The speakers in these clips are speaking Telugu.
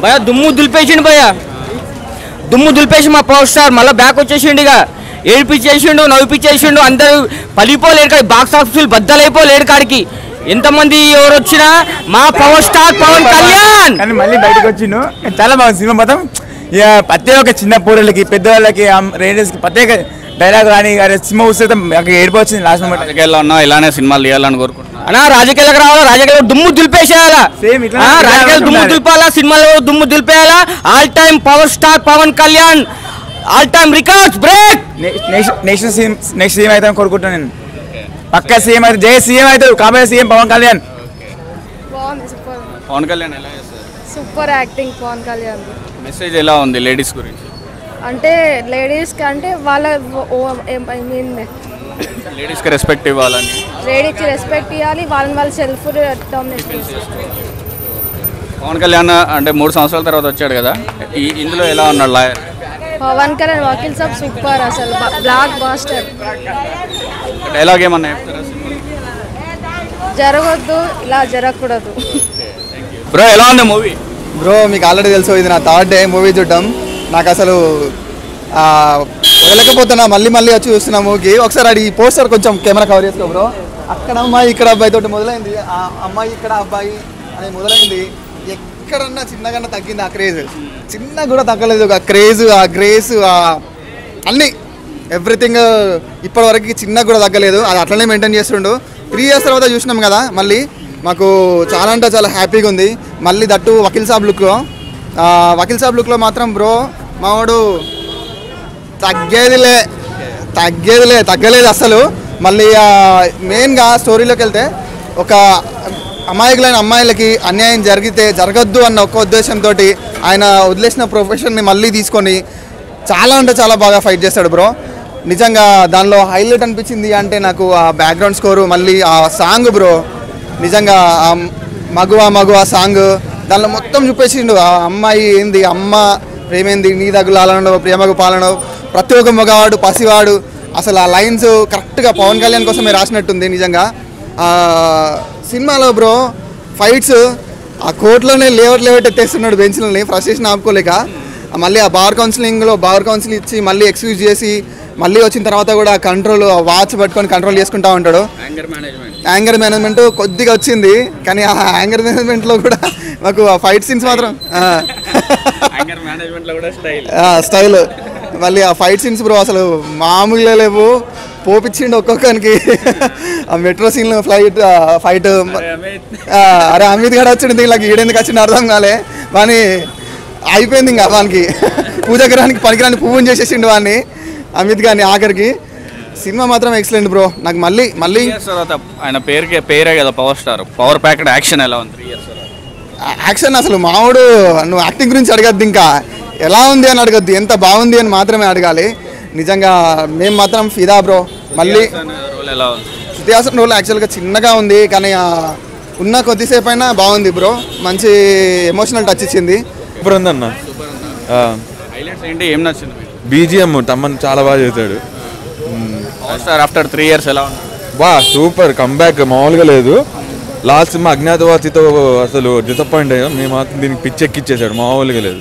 భయ దుమ్ము దులిపేసిండు భయ దుమ్ము దులిపేసి మా పవర్ స్టార్ మళ్ళీ బ్యాక్ వచ్చేసిండు ఇక ఏడిపించేసిండు నవ్విపించేసిండు అందరూ పలిపోలేడు కాడికి బాక్స్ ఆఫీసులు బద్దలైపోలేడు కాడికి ఎంతమంది ఎవరు వచ్చినా మా పవర్ స్టార్ పవన్ కళ్యాణ్ కానీ మళ్ళీ బయటకు వచ్చిండు చాలా బాగుంది సినిమా మొత్తం ఇక ప్రతి ఒక్క చిన్న పూరలకి పెద్దవాళ్ళకి రేడియస్కి ప్రత్యేక డైలాగ్ కానీ అరే సినిమా చూస్తే మాకు ఏడుపు వచ్చింది లాస్ట్ మూమెంట్ రాజకీయాల్లో ఉన్నా ఇలానే సినిమాలు తీయాలని కోరుకుంటున్నాను అన్నా రాజకీయాలకు రావాలా రాజకీయాలు దుమ్ము దులిపేసేయాలా Same ఇట్లా- ఆ, ఇట్లా రాజకీయాలు దుమ్ము ఉండాలి. దులిపాలా సినిమాలో దుమ్ము దులిపేయాలా all time power star Pawan Kalyan all time records break next CM next CM అయితే కోరుకుంటున్నాను నేను పక్క సీఎం అయితే జై సీఎం అవుతాడు కాబోయే సీఎం పవన్ కళ్యాణ్ బాగుంది సూపర్ పవన్ కళ్యాణ్ ఎలా చేస్తారు super acting Pawan Kalyan message ఎలా ఉంది లేడీస్ గురించి అంటే లేడీస్కి అంటే వాళ్ళ ఐ మీన్ లేడీస్కి రెస్పెక్ట్ ఇవ్వాలని లేడీస్కి రెస్పెక్ట్ ఇవ్వాలి వాళ్ళని వాళ్ళు సెల్ఫ్ డామినేషన్ పవన్ కళ్యాణ్ అంటే మూడు సంవత్సరాల తర్వాత వచ్చాడు కదా ఈ ఇందులో ఎలా ఉన్నాడు లాయర్ పవన్ కళ్యాణ్ వకీల్ సాబ్ సూపర్ అసలు బ్లాక్ బాస్టర్ డైలాగ్ ఏమన్నా చెప్తారా సినిమాలో? జరగొద్దు ఇలా జరగకూడదు బ్రో ఎలా ఉంది మూవీ బ్రో మీకు ఆల్రెడీ తెలుసు ఇది నా థర్డ్ డే మూవీ చూడటం నాకు అసలు ఆ, వదలకపోతున్నా మళ్ళీ మళ్ళీ వచ్చి చూస్తున్నా మూవీకి ఒకసారి అది ఈ పోస్టర్ కొంచెం కెమెరా కవర్ చేసుకో బ్రో అక్కడ అమ్మాయి ఇక్కడ అబ్బాయి తోటి మొదలైంది ఆ అమ్మాయి ఇక్కడ అబ్బాయి అని మొదలైంది ఎక్కడన్నా చిన్నగా తగ్గింది ఆ క్రేజ్ చిన్న కూడా తగ్గలేదు ఆ క్రేజ్ ఆ గ్రేస్ ఆ అన్నీ ఎవ్రీథింగ్ ఇప్పటివరకు చిన్న కూడా తగ్గలేదు అది అట్లనే మెయింటైన్ చేస్తుండు త్రీ ఇయర్స్ తర్వాత చూసినాం కదా మళ్ళీ మాకు చాలా అంటే చాలా హ్యాపీగా ఉంది మళ్ళీ దట్టు వకీల్ సాబ్ లుక్లో ఆ, వకీల్ సాబ్ లుక్లో మాత్రం బ్రో మావాడు తగ్గేదిలే తగ్గేదిలే తగ్గలేదు అసలు మళ్ళీ ఆ, మెయిన్గా స్టోరీలోకి వెళ్తే ఒక అమాయకులైన అమ్మాయిలకి అన్యాయం జరిగితే జరగద్దు అన్న ఒక ఉద్దేశంతో ఆయన వదిలేసిన ప్రొఫెషన్ని మళ్ళీ తీసుకొని చాలా అంటే చాలా బాగా ఫైట్ చేస్తాడు బ్రో నిజంగా దానిలో హైలైట్ అనిపించింది అంటే నాకు ఆ బ్యాక్గ్రౌండ్ స్కోరు మళ్ళీ ఆ సాంగ్ బ్రో నిజంగా ఆ మగువ మగువ సాంగ్ దానిలో మొత్తం చూపేసిండు ఆ అమ్మాయి ఏంది అమ్మ ప్రేమేంది నీ దగ్గులాలను ప్రేమకు పాలన ప్రతి ఒక్క మగవాడు పసివాడు అసలు ఆ లైన్స్ కరెక్ట్గా పవన్ కళ్యాణ్ కోసమే రాసినట్టుంది నిజంగా ఆ, సినిమాలో బ్రో ఫైట్స్ ఆ కోర్టులోనే లేవట్ లేవట్ ఎత్తేస్తున్నాడు బెంచ్లని ఫ్రస్ట్రేషన్ ఆపుకోలేక ఆ మళ్ళీ ఆ బార్ కౌన్సిలింగ్లో బార్ కౌన్సిల్ ఇచ్చి మళ్ళీ ఎక్స్క్యూజ్ చేసి మళ్ళీ వచ్చిన తర్వాత కూడా కంట్రోల్ వాచ్ పట్టుకొని కంట్రోల్ చేసుకుంటా ఉంటాడు యాంగర్ మేనేజ్మెంట్ యాంగర్ మేనేజ్మెంట్ కొద్దిగా వచ్చింది కానీ ఆ యాంగర్ మేనేజ్మెంట్లో కూడా మాకు ఆ ఫైట్ సీన్స్ మాత్రం యాంగర్ మేనేజ్మెంట్లో కూడా స్టైల్ స్టైల్ మళ్ళీ ఆ ఫైట్ సీన్స్ బ్రో అసలు మామూలుగా లేవు పోపిచ్చిండు ఒక్కొక్కరికి ఆ మెట్రో సీన్ ఫ్లైట్ ఫైట్ అరే అమిత్ గడ వచ్చింది దీనికి ఈడెందుకు వచ్చింది అర్థం కాలే కానీ అయిపోయింది ఇంకా వానికి పూజ గ్రహానికి పనికిరాని పువ్వుని చేసేసిండు వాడిని అమిత్ గారిని ఆఖరికి సినిమా మాత్రం ఎక్సలెంట్ బ్రో నాకు మళ్ళీ మళ్ళీ ఇయర్స్ తర్వాత ఆయన పేరుకే పేరే కదా power star power packed action ఎలా ఉంది త్రీ ఇయర్స్ తర్వాత యాక్షన్ అసలు మావాడు నువ్వు యాక్టింగ్ గురించి అడగద్దు ఇంకా ఎలా ఉంది అని అడగద్దు ఎంత బాగుంది అని మాత్రమే అడగాలి నిజంగా మేము మాత్రం ఫిదా బ్రో మళ్ళీ రోల్ ఎలా ఉంది శృతిహాసన్ రోల్ యాక్చువల్గా చిన్నగా ఉంది కానీ ఆ ఉన్న కొద్దిసేపు అయినా బాగుంది బ్రో మంచి ఎమోషనల్ టచ్ ఇచ్చింది సూపర్ ఉందన్న హైలైట్స్ ఏంటి ఏం నచ్చింది మీకు బీజిఎం తమ్మని చాలా బాగా చేశాడు power star after three years ఎలా ఉంది బా సూపర్ కంబ్యాక్ మామూలుగా లేదు లాస్ట్ సినిమా అజ్ఞాతవాసితో అసలు డిసప్పాయింట్ అయ్యాం మేము మాత్రం దీనికి పిచ్చెక్కిచ్చేసాడు మామూలుగా లేదు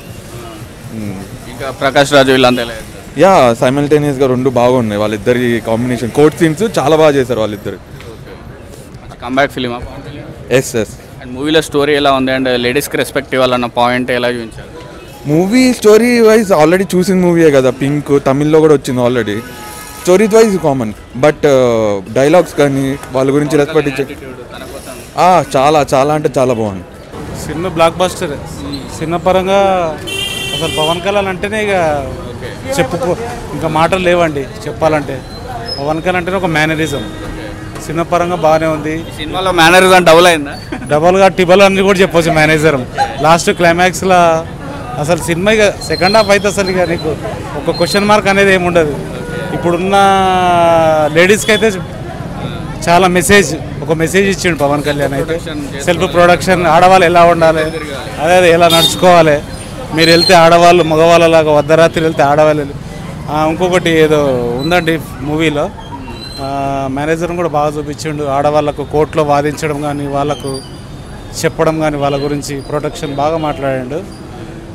ఇంకా ప్రకాష్ రాజు వీళ్ళంతా ఎలా చేశారు? యా సైమల్టేనియస్గా రెండు బాగున్నాయి వాళ్ళిద్దరి కాంబినేషన్ కోర్ట్ సీన్స్ చాలా బాగా చేశారు వాళ్ళిద్దరు కంబ్యాక్ ఫిలిమా ఎస్ ఎస్ అండ్ మూవీలో స్టోరీ ఎలా ఉంది అండ్ లేడీస్కి రెస్పెక్ట్ ఇవ్వాలన్న పాయింట్ ఎలా చూపించారు మూవీ స్టోరీ వైజ్ ఆల్రెడీ చూసిన మూవీయే కదా పింక్ తమిళ్లో కూడా వచ్చింది already story wise common but dialogues కానీ వాళ్ళ గురించి రెస్పెక్ట్ ఇచ్చే ఆ, చాలా చాలా అంటే చాలా బాగుంది సినిమా బ్లాక్ బస్టర్ సినిమా పరంగా అసలు పవన్ కళ్యాణ్ అంటేనే ఇక చెప్పుకో ఇంకా మాటలు లేవండి చెప్పాలంటే పవన్ కళ్యాణ్ అంటేనే ఒక మేనరిజం సినిమా పరంగా బాగానే ఉంది సినిమాలో మేనరిజం డబుల్ అయిందా డబల్గా టిబల్ అని కూడా చెప్పొచ్చు మేనేజర్ లాస్ట్ క్లైమాక్స్లో అసలు సినిమా ఇక సెకండ్ హాఫ్ అయితే అసలు ఇక నీకు ఒక క్వశ్చన్ మార్క్ అనేది ఏమి ఉండదు ఇప్పుడున్న లేడీస్కి అయితే చాలా మెసేజ్ ఒక మెసేజ్ ఇచ్చిండు పవన్ కళ్యాణ్ అయితే సెల్ఫ్ ప్రొడక్షన్ ఆడవాళ్ళు ఎలా ఉండాలి అదే అదే ఎలా నడుచుకోవాలి మీరు వెళ్తే ఆడవాళ్ళు మగవాళ్ళలాగా వద్దరాత్రి వెళ్తే ఆడవాళ్ళు ఆ, ఇంకొకటి ఏదో ఉందండి మూవీలో మేనేజర్ కూడా బాగా చూపించిండు ఆడవాళ్ళకు కోర్టులో వాదించడం కానీ వాళ్ళకు చెప్పడం కానీ వాళ్ళ గురించి ప్రొటెక్షన్ బాగా మాట్లాడాడు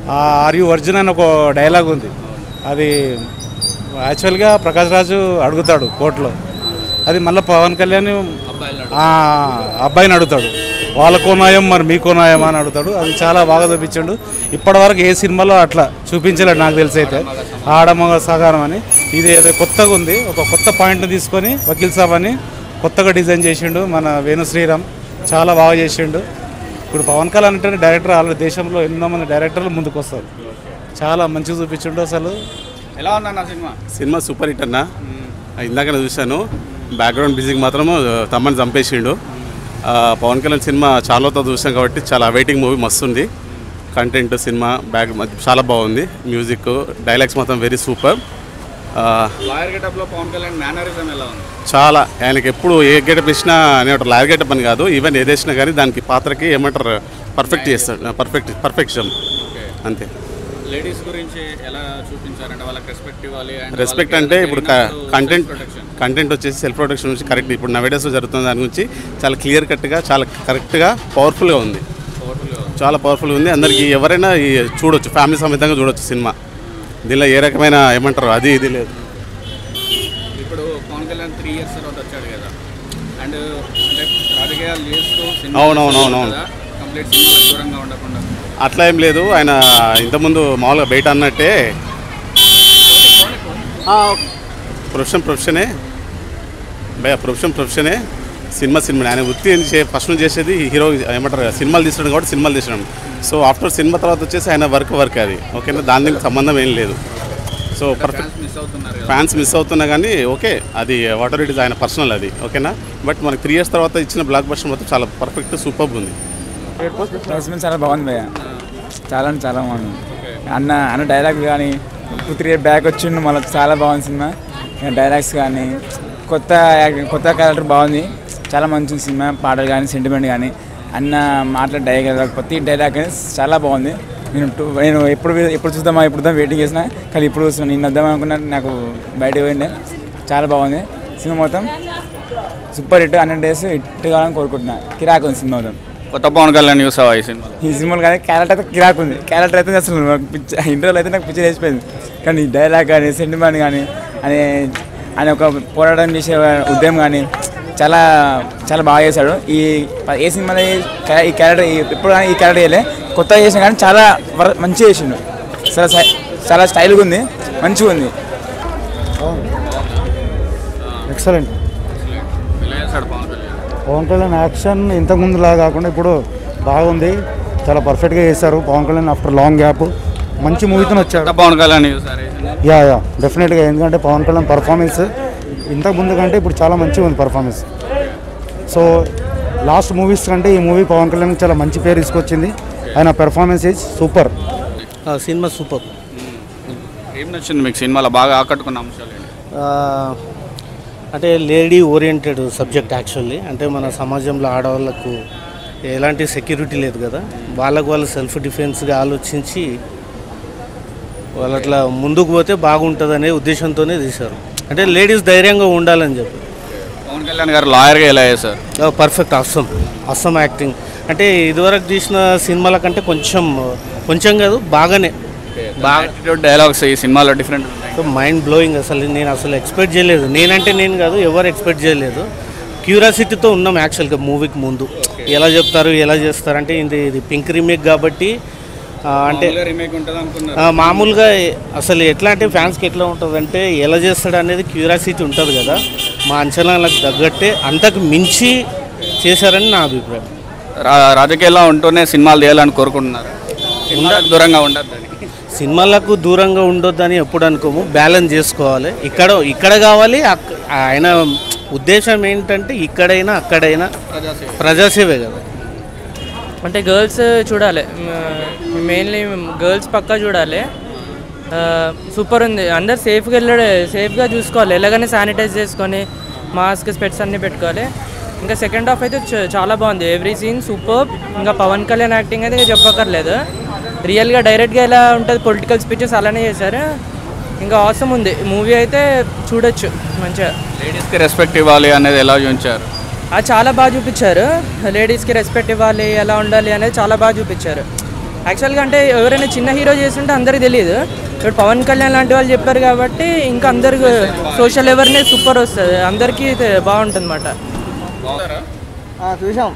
ఆర్ యు వర్జిన్ అని ఒక డైలాగ్ ఉంది అది యాక్చువల్గా ప్రకాష్ రాజు అడుగుతాడు కోర్టులో అది మళ్ళీ పవన్ కళ్యాణ్ ఆ, అబ్బాయిని అడుగుతాడు వాళ్ళకో న్యాయం మరి మీకో న్యాయం అని అడుగుతాడు అది చాలా బాగా చూపించాడు ఇప్పటివరకు ఏ సినిమాలో అట్లా చూపించలేదు నాకు తెలిసి అయితే ఆడమగ సగారం అని ఇది ఏదో కొత్తగా ఉంది ఒక కొత్త పాయింట్ తీసుకొని వకీల్ సాబ్ అని కొత్తగా డిజైన్ చేసిండు మన వేణు శ్రీరామ్ చాలా బాగా చేసిండు ఇప్పుడు పవన్ కళ్యాణ్ అంటే డైరెక్టర్ ఆల్రెడీ దేశంలో ఎన్నో మంది డైరెక్టర్లు ముందుకు వస్తారు చాలా మంచిగా చూపించిండు అసలు ఎలా ఉందన్న సినిమా సినిమా సూపర్ హిట్ అన్న ఇందాక చూశాను బ్యాక్గ్రౌండ్ మ్యూజిక్ మాత్రం తమ్మని చంపేసిండు ఆ, పవన్ కళ్యాణ్ సినిమా చాలాతో చూసాం కాబట్టి చాలా వెయిటింగ్ మూవీ మస్తు ఉంది కంటెంట్ సినిమా బ్యాక్ చాలా బాగుంది మ్యూజిక్ డైలాగ్స్ మాత్రం వెరీ సూపర్ లాయర్ గెటప్లో పవన్ కళ్యాణ్ మేనరిజం ఎలా ఉంది చాలా ఆయనకి ఎప్పుడు ఏ గెటప్ ఇచ్చినా అనే లాయర్ గెటప్ అని కాదు ఈవెన్ ఏదేసినా కానీ దానికి పాత్రకి ఏమంటారు పర్ఫెక్ట్ చేస్తాడు పర్ఫెక్ట్ పర్ఫెక్షన్ అంతే లేడీస్ గురించి ఎలా చూపించారంటే వాళ్ళకి రెస్పెక్ట్ ఇవ్వాలి and రెస్పెక్ట్ వాళ్ళకి అంటే ఏదైనా ఇప్పుడు జరిగినప్పుడు కంటెంట్ self-protection. కంటెంట్ వచ్చేసి సెల్ఫ్ ప్రొటెక్షన్ నుంచి కరెక్ట్ ఇప్పుడు నవేడేస్లో జరుగుతున్న దాని గురించి చాలా క్లియర్ కట్గా చాలా కరెక్ట్గా పవర్ఫుల్గా ఉంది చాలా పవర్ఫుల్గా ఉంది అందరికీ ఎవరైనా ఈ చూడొచ్చు ఫ్యామిలీ సమేతంగా చూడొచ్చు సినిమా దీనిలో ఏ రకమైన ఏమంటారు అది ఇది లేదు ఇప్పుడు పవన్ కళ్యాణ్ త్రీ ఇయర్స్ తర్వాత వచ్చాడు కదా అండ్ అంటే రాజకీయాలు చేస్తూ అవునవునవునవును. కంప్లీట్ సినిమాలకు దూరంగా ఉండకుండా అట్లా ఏం లేదు ఆయన ఇంతకుముందు మామూలుగా బయట అన్నట్టే ప్రొఫెషన్ ప్రొఫెషనే భయ ప్రొఫెషన్ ప్రొఫెషనే సినిమా సినిమా ఆయన వృత్తి ఏం చే ఫస్ట్ నుంచి చేసేది హీరో ఏమంటారు సినిమాలు తీసడం కాబట్టి సినిమాలు తీసడం సో ఆఫ్టర్ సినిమా తర్వాత వచ్చేసి ఆయన వర్క్ వర్క్ అది ఓకేనా దానికి సంబంధం ఏం లేదు సో పర్ఫెక్ట్ మిస్ అవుతున్నారు కదా ఫ్యాన్స్ మిస్ అవుతున్నా కానీ ఓకే అది వాటర్ ఇట్ ఇస్ ఆయన పర్సనల్ అది ఓకేనా బట్ మనకి త్రీ ఇయర్స్ తర్వాత ఇచ్చిన బ్లాక్ బస్టర్ మొత్తం చాలా పర్ఫెక్ట్ సూపర్ ఉంది రెస్పాన్స్ చాలా బాగుంది భయ్య చాలా అంటే చాలా బాగుంది అన్న అన్న డైలాగ్ కానీ టూ త్రీ ఇయర్ బ్యాక్ వచ్చిండు మళ్ళీ చాలా బాగుంది సినిమా డైలాగ్స్ కానీ కొత్త యాక్టింగ్ కొత్త క్యారెక్టర్ బాగుంది చాలా మంచి సినిమా పాటలు కానీ సెంటిమెంట్ కానీ అన్న మాట్లాడే డైలాగ్ కొత్త డైలాగ్ కానీ చాలా బాగుంది నేను టూ నేను ఎప్పుడు ఎప్పుడు చూద్దామా ఎప్పుడు చూద్దాం వెయిటింగ్ చేసిన కానీ ఇప్పుడు చూస్తున్నాను నిన్న వద్దాం అనుకున్నా నాకు బయటకు పోయిండే చాలా బాగుంది సినిమా మొత్తం super hit hundred days hit కావాలని కోరుకుంటున్నా కిరాక్ ఉంది సినిమా మొత్తం కొత్త పవన్ కళ్యాణ్ చూసావా ఈ సినిమా ఈ సినిమాలు కానీ క్యారెక్టర్ అయితే కిరాక్ ఉంది క్యారెక్టర్ అయితే అసలు నాకు పిచ్చ ఇంటర్వ్యూలో అయితే నాకు పిచ్చి వేసిపోయింది కానీ డైలాగ్ కానీ సెంటిమెంట్ కానీ అని ఆయన ఒక పోరాటం చేసే ఉద్యమం కానీ చాలా చాలా బాగా చేశాడు ఈ ప- ఏ సినిమాలో ఈ క్యా- ఈ క్యారెక్టర్ ఈ- ఎప్పుడు కానీ ఈ క్యారెక్టర్ చేయలే కొత్తగా చేసిన కానీ చాలా వర- మంచిగా చేసిండు చాలా స్టై- చాలా స్టైల్గా ఉంది మంచిగా ఉంది ఎక్సలెంట్ ఎలా చేస్తాడు పవన్ కళ్యాణ్ పవన్ కళ్యాణ్ యాక్షన్ ఇంతకుముందులా కాకుండా ఇప్పుడు బాగుంది చాలా పర్ఫెక్ట్గా చేశారు Pawan Kalyan after long gap మంచి మూవీతో వచ్చాడు కొత్త పవన్ కళ్యాణ్ చూసారు ఈ సినిమా యా యా డెఫినెట్గా ఎందుకంటే పవన్ కళ్యాణ్ పర్ఫార్మెన్స్ ఇంతకు ముందు కంటే ఇప్పుడు చాలా మంచిగా ఉంది పర్ఫార్మెన్స్ సో లాస్ట్ మూవీస్ కంటే ఈ మూవీ పవన్ కళ్యాణ్ చాలా మంచి పేరు తీసుకొచ్చింది ఆయన పెర్ఫార్మెన్స్ ఈజ్ సూపర్ సినిమా సూపర్ ఏం నచ్చింది మీకు సినిమాలో బాగా ఆకట్టుకున్న అంశాలు ఏంటి అంటే లేడీ ఓరియంటెడ్ సబ్జెక్ట్ యాక్చువల్లీ అంటే మన సమాజంలో ఆడవాళ్ళకు ఎలాంటి సెక్యూరిటీ లేదు కదా వాళ్ళకు వాళ్ళు సెల్ఫ్ డిఫెన్స్గా ఆలోచించి వాళ్ళు అట్లా ముందుకు పోతే బాగుంటుంది అనే ఉద్దేశంతోనే తీశారు అంటే లేడీస్ ధైర్యంగా ఉండాలని చెప్పి పవన్ కళ్యాణ్ గారు లాయర్గా ఎలా చేశారు పర్ఫెక్ట్ అస్సం అస్సం యాక్టింగ్ అంటే ఇదివరకు తీసిన సినిమాల కంటే కొంచెం కొంచెం కాదు బాగానే బాగా డైలాగ్స్ ఈ సినిమాలో డిఫరెంట్ ఉన్నాయి మైండ్ బ్లోయింగ్ అసలు నేను అసలు ఎక్స్పెక్ట్ చేయలేదు నేనంటే నేను కాదు ఎవరు ఎక్స్పెక్ట్ చేయలేదు క్యూరియాసిటీతో ఉన్నాం యాక్చువల్గా మూవీకి ముందు ఎలా చెప్తారు ఎలా చేస్తారు అంటే ఇది ఇది పింక్ రీమేక్ కాబట్టి ఆ, అంటే రీమేక్ ఉంటుంది అనుకున్నారు ఆ, మామూలుగా అసలు ఎట్లా అంటే ఫ్యాన్స్కి ఎట్లా ఉంటుంది అంటే ఎలా చేస్తాడు అనేది క్యూరియాసిటీ ఉంటుంది కదా మా అంచనాలకు తగ్గట్టే అంతకు మించి చేశారని నా అభిప్రాయం రా- రాజకీయాల్లో ఉంటూనే సినిమాలు తీయాలని కోరుకుంటున్నారు సినిమాలకు దూరంగా ఉండద్దని సినిమాలకు దూరంగా ఉండొద్దని ఎప్పుడు అనుకోము బ్యాలెన్స్ చేసుకోవాలి ఇక్కడ ఇక్కడ కావాలి అక్- ఆయన ఉద్దేశం ఏంటంటే ఇక్కడైనా అక్కడైనా ప్రజాసేవే కదా అంటే గర్ల్స్ చూడాలి మెయిన్లీ గర్ల్స్ పక్కా చూడాలి సూపర్ ఉంది అందరు సేఫ్గా వెళ్ళాడు సేఫ్గా చూసుకోవాలి ఎలాగనే శానిటైజ్ చేసుకొని మాస్క్ స్పెట్స్ అన్నీ పెట్టుకోవాలి ఇంకా సెకండ్ హాఫ్ అయితే చ- చాలా బాగుంది ఎవ్రీ సీన్ సూపర్ ఇంకా పవన్ కళ్యాణ్ యాక్టింగ్ అయితే ఇంకా చెప్పక్కర్లేదు రియల్గా డైరెక్ట్గా ఎలా ఉంటుంది పొలిటికల్ స్పీచెస్ అలానే చేశారు ఇంకా అవసరం ఉంది మూవీ అయితే చూడొచ్చు మంచిగా లేడీస్కి రెస్పెక్ట్ ఇవ్వాలి అనేది ఎలా చూపించారు అది చాలా బాగా చూపించారు లేడీస్కి రెస్పెక్ట్ ఇవ్వాలి ఎలా ఉండాలి అనేది చాలా బాగా చూపించారు యాక్చువల్గా అంటే ఎవరైనా చిన్న హీరో చేస్తుంటే అందరికీ తెలియదు ఇప్పుడు పవన్ కళ్యాణ్ లాంటి వాళ్ళు చెప్పారు కాబట్టి ఇంకా అందరికి సోషల్ అవేర్నెస్ సూపర్ వస్తుంది అందరికీ ఇది బాగుంటుంది అన్నమాట బాగుందారా చూసాం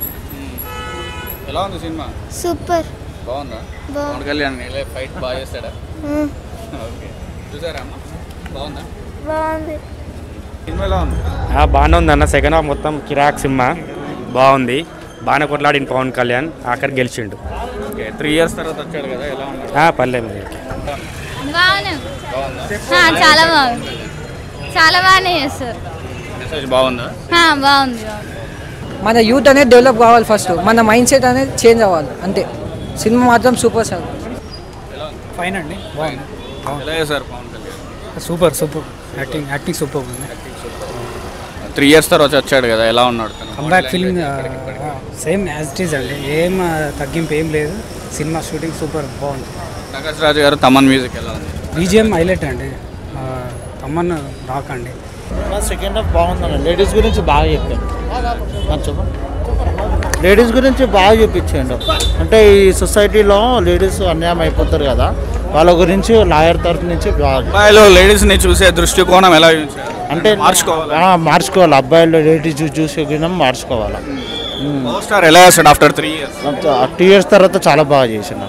ఎలా ఉంది సినిమా సూపర్ బాగుందా బా- పవన్ కళ్యాణ్ ఇలా ఫైట్ బాగా చేస్తాడా ఓకే చూసారా అమ్మ బాగుందా బాగుంది సినిమా ఎలా ఉంది బాగానే ఉంది అన్న సెకండ్ హాఫ్ మొత్తం కిరాక్ సినిమా బాగుంది బాగానే కొట్లాడిన పవన్ కళ్యాణ్ ఆఖరి గెలిచిండు ఓకే త్రీ ఇయర్స్ తర్వాత వచ్చాడు కదా ఎలా ఉన్నాడు ఆ, పర్లేదు మరి బాగానే బాగుందా ఆ, చాలా బాగుంది చాలా బాగానే చేస్తారు మెసేజ్ బాగుందా ఆ, బాగుంది బాగుంది మన యూత్ అనేది డెవలప్ కావాలి ఫస్ట్ మన మైండ్ సెట్ అనేది చేంజ్ అవ్వాలి అంతే సినిమా మాత్రం సూపర్ సార్ ఫైన్ అండి బాగుంది ఎలా చేశారు Pawan Kalyan super super acting acting super ఉంది త్రీ ఇయర్స్ తర్వాత వచ్చాడు కదా ఎలా ఉన్నాడు తను? Comeback film same as it is అండి ఏం ఆ, తగ్గింపు ఏం లేదు సినిమా షూటింగ్ సూపర్ బాగుంది ప్రకాష్ రాజు గారు తమన్ మ్యూజిక్ ఎలా ఉంది బీజిఎం హైలైట్ అండి ఆ, తమ్మన్ రాక్ అండి సెకండ్ హాఫ్ బాగుందండి లేడీస్ గురించి బాగా చెప్పాను చెప్పు లేడీస్ గురించి బాగా చూపించండు అంటే ఈ సొసైటీలో లేడీస్ అన్యాయం అయిపోతారు కదా వాళ్ళ గురించి లాయర్ తరఫు నుంచి బాగా అబ్బాయిలు లేడీస్ ని చూసే దృష్టికోణం ఎలా ఉంచారు? అంటే మార్చుకోవాలి ఆ, మార్చుకోవాలి అబ్బాయిలు లేడీస్ చూ- చూసే గుణం మార్చుకోవాలి పవర్ స్టార్ ఎలా చేస్తాడు after three years two years తర్వాత చాలా బాగా చేసినాను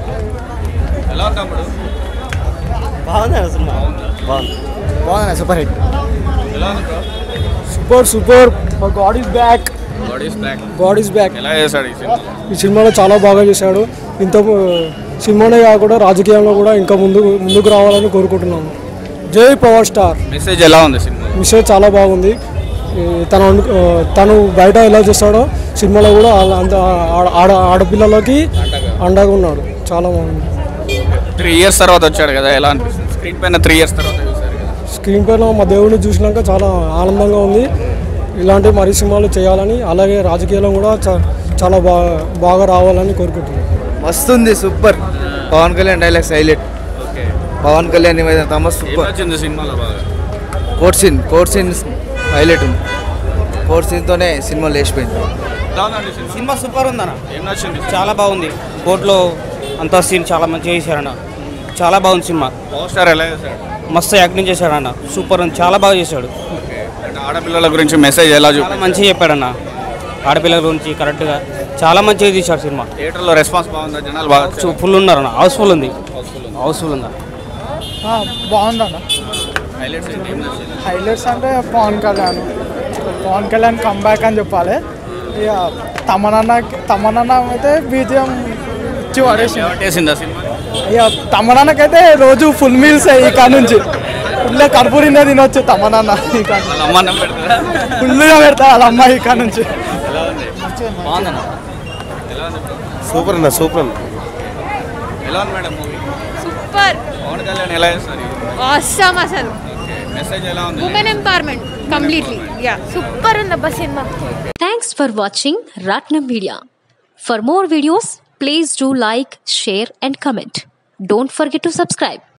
ఎలా ఉంది తమ్ముడు బాగుంది సినిమా బాగుంది బాగుంది సూపర్ హిట్ ఎలా ఉంది bro? Super super God is back God is back. God is back ఎలా చేశాడు ఈ సినిమా ఈ సినిమాలో చాలా బాగా చేశాడు ఇంత సినిమానే కాకుండా రాజకీయంలో కూడా ఇంకా ముందు ముందుకు రావాలని కోరుకుంటున్నాము జై పవర్ స్టార్ మెసేజ్ ఎలా ఉంది సినిమా విషయం చాలా బాగుంది ఈ తన అను- ఆ, తను బయట ఎలా చేస్తాడో సినిమాలో కూడా అలా అంత ఆడ- ఆడ ఆడపిల్లలకి అండగా ఉన్నాడు చాలా బాగుంది త్రీ ఇయర్స్ తర్వాత వచ్చాడు కదా ఎలా అనిపిస్తుంది స్క్రీన్ పైన త్రీ ఇయర్స్ తర్వాత చూసారు కదా స్క్రీన్ పైన మా దేవుడిని చూసినాక చాలా ఆనందంగా ఉంది ఇలాంటి మరి సినిమాలు చేయాలని అలాగే రాజకీయాల్లో కూడా చా- చాలా బాగా బాగా రావాలని కోరుకుంటున్నాను మస్తుంది super Pawan Kalyan dialogues highlight okay Pawan Kalyan మీద తమ ఏం సూపర్ నచ్చింది సినిమాలో బాగా court scene court scene highlight ఉంది కోర్ట్ సీన్తోనే సినిమా లేచిపోయింది ఎలా ఉందండి సినిమా సినిమా సూపర్ ఉందన్న ఏం నచ్చింది చాలా బాగుంది కోర్టులో అంతా సీన్ చాలా మంచిగా చేశారన్న చాలా బాగుంది సినిమా పవర్ స్టార్ ఎలా చేశాడు మస్తు యాక్టింగ్ చేశాడన్న సూపర్ ఉంది చాలా బాగా చేశాడు ఓకే అంటే ఆడపిల్లల గురించి మెసేజ్ ఎలా చాలా చూపి మంచిగా చెప్పాడన్న ఆడపిల్లల గురించి కరెక్ట్గా చాలా మంచిగా తీశాడు సినిమా థియేటర్లో రెస్పాన్స్ బాగుందా జనాలు బాగా వచ్చారా? ఫుల్ ఉన్నారన్న హౌస్ఫుల్ ఉంది హౌస్ఫుల్ ఉందా బాగుందన్న హైలైట్స్ ఏంటి ఏం నచ్చింది హైలైట్స్ అంటే పవన్ కళ్యాణ్ పవన్ కళ్యాణ్ కంబ్యాక్ అని చెప్పాలి ఇక తమనన్న తమనన్న అయితే బీజిఎం ఇచ్చి పడేసి ఏసిందా సినిమా ఇక తమనన్నకైతే రోజు ఫుల్ మీల్స్ ఈ కాడ నుంచి ఫుల్ కడుపు నిండా తినొచ్చు తమనన్న ఈ కాడ వాళ్ళ అమ్మ అన్నం పెడతారా ఫుల్గా పెడతా వాళ్ళ అమ్మాయి ఈ కాడ నుంచి ఎలా ఉంది బాగుందన్న ఎలా ఉంది bro? సూపర్ అన్న సూపర్ అన్న ఎలా ఉంది madam movie super Pawan Kalyan ఎలా చేస్తారు ఆసమ్ అసలు మెసేజ్ ఎలా ఉంది women empowerment completely yeah super ఉంది అబ్బా సినిమా Thanks for watching Ratnam Media. For more videos, please do like, share, and comment. Don't forget to subscribe.